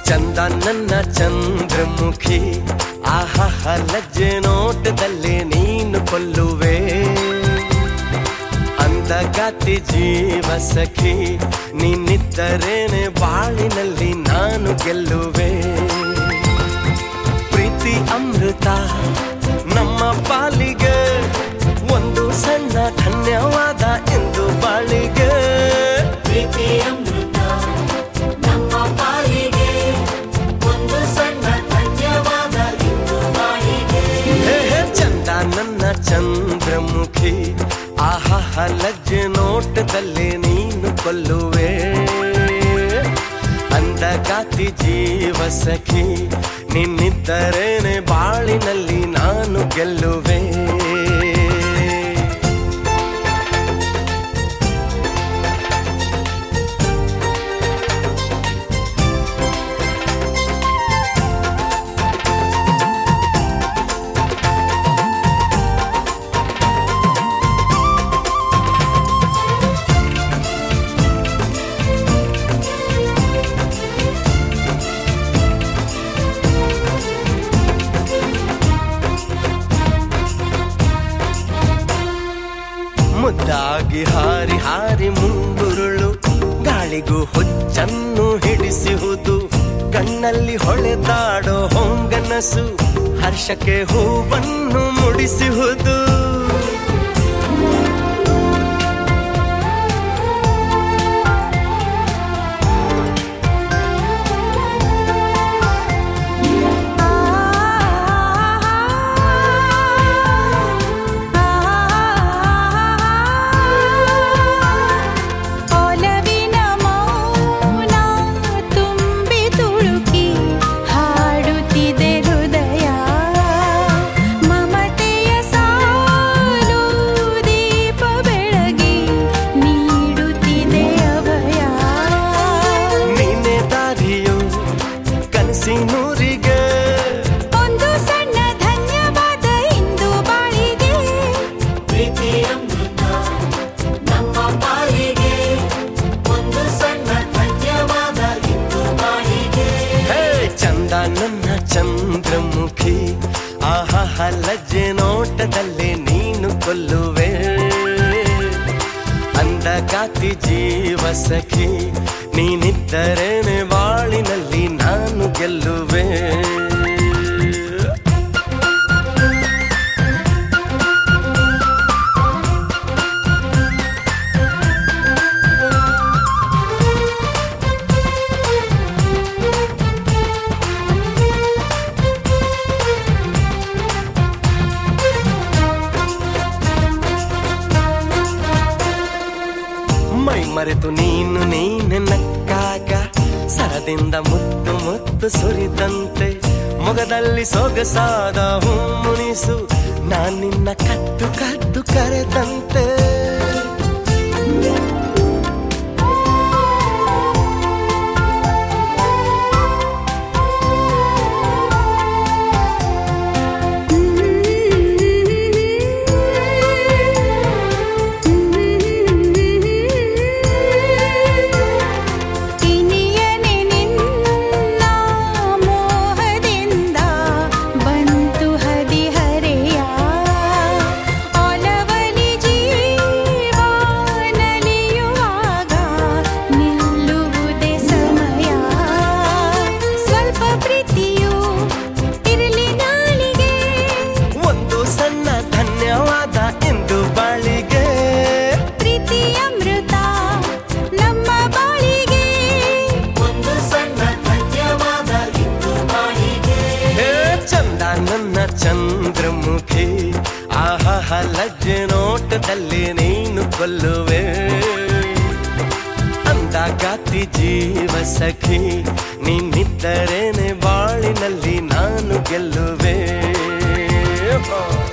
ಚಂದ ನನ್ನ ಚಂದ್ರಮುಖಿ ಆಹ ಲಜ್ಜೆ ನೋಟದಲ್ಲಿ ನೀನು ಕೊಲ್ಲುವೆ ಅಂದಗಾತಿ ಜೀವ ಸಖಿ ನೀನಿದ್ದರೇನೆ ಬಾಳಿನಲ್ಲಿ ನಾನು ಗೆಲ್ಲುವೆ ಪ್ರೀತಿ ಅಮೃತ ನಮ್ಮ ಪಾಲಿಗೆ ಒಂದು ಸಣ್ಣ ಧನ್ಯವಾದ ಎಂದು ಬಾಳಿಗೆ ಪ್ರೀತಿ ಅಮೃತ ನಮ್ಮ ಪಾಲಿಗೆ ಒಂದು ಸಣ್ಣ ಧನ್ಯವಾದ ಇಂದು ಬಾಳಿಗೆ ಹೇ ಹೇ ಚಂದ ನನ್ನ ಚಂದ್ರಮುಖಿ ಆಹ ಲಜ್ಜೆ ನೋಟದಲ್ಲಿ ನೀನು ಕೊಲ್ಲುವೆ ಅಂದಗಾತಿ ಜೀವ ಸಖಿ ನಿನ್ನಿದ್ದರೇನೆ ಬಾಳಿನಲ್ಲಿ ನಾನು ಗೆಲ್ಲುವೆ ಮುದ್ದಾಗಿ ಹಾರಿ ಹಾರಿ ಮುಂಗುರುಳು ಗಾಳಿಗೂ ಹುಚ್ಚನ್ನು ಹಿಡಿಸುವುದು ಕಣ್ಣಲ್ಲಿ ಹೊಳೆದಾಡೋ ಹೊಂಗನಸು ಹರ್ಷಕ್ಕೆ ಹೂವನ್ನು ಮುಡಿಸುವುದು ಒಲವಿನ ಮೌನ ತುಂಬಿ ತುಳುಕಿ ಹಾಡುತ್ತಿದೆ ಹೃದಯ ಮಮತೆಯ ಸಾಲು ದೀಪ ಬೆಳಗಿ ನೀಡುತ್ತಿದೆ ಅಭಯ ನೀನೆ ದಾರಿಯು ಕನಸಿನೂರಿಗೆ ಒಂದು ಸಣ್ಣ ಧನ್ಯವಾದ ಇಂದು ಬಾಳಿಗೆ ಪ್ರೀತಿ ಅಮೃತ ನಮ್ಮ ಪಾಲಿಗೆ ಒಂದು ಸಣ್ಣ ಧನ್ಯವಾದ ಇಂದು ಬಾಳಿಗೆ ಹೇ ಚಂದ ನನ್ನ ಚಂದ್ರಮುಖಿ ಆಹ ಲಜ್ಜೆ ನೋಟದಲ್ಲಿ ನೀನು ಕೊಲ್ಲುವೆ ಅಂದಗಾತಿ ಜೀವ ಸಖಿ ನೀನಿದ್ದರೇನೆ ಬಾಳಿನಲ್ಲಿ ನಾನು ಗೆಲ್ಲುವೆ ಮೈ ಮರೆತು ನೀನು ನೀನೆ ನಕ್ಕಾಗ ಸರದಿಂದ ಮುತ್ತು ಮುತ್ತು ಸುರಿದಂತೆ ಮೊಗದಲ್ಲಿ ಸೊಗಸಾದ ಮುನಿಸು ನಾನಿನ್ನ ಕದ್ದು ಕದ್ದು ಕರೆದಂತೆ ಇನಿಯನೆ ನಿನ್ನ ಮೋಹದಿಂದ ಬಂತು ಹದಿಹರೆಯ ಒಲವಲಿ ಜೀವ ನಲಿಯುವಾಗ ನಿಲ್ಲುವುದೇ ಸಮಯ ಸ್ವಲ್ಪ ಪ್ರೀತಿಯು ಇರಲಿ ನಾಳಿಗೆ ಒಂದು ಸಣ್ಣ ಧನ್ಯವಾದ ಎಂದು ಬಾಳಿಗೆ ಪ್ರೀತಿ ಅಮೃತ ನಮ್ಮ ಬಾಳಿಗೆ ಒಂದು ಸಣ್ಣ ಧನ್ಯವಾದ ಇಂದು ಬಾಳಿಗೆ ಹೇ ಚಂದ ನನ್ನ ಚಂದ್ರಮುಖಿ ಆಹ ಲಜ್ಜೆ ನೋಟದಲ್ಲಿ ನೀನು ಕೊಲ್ಲುವೆ ಅಂದಗಾತಿ ಜೀವ ಸಖಿ ನೀನಿದ್ದರೇನೆ ಬಾಳಿನಲ್ಲಿ ನಾನು ಗೆಲ್ಲುವೆ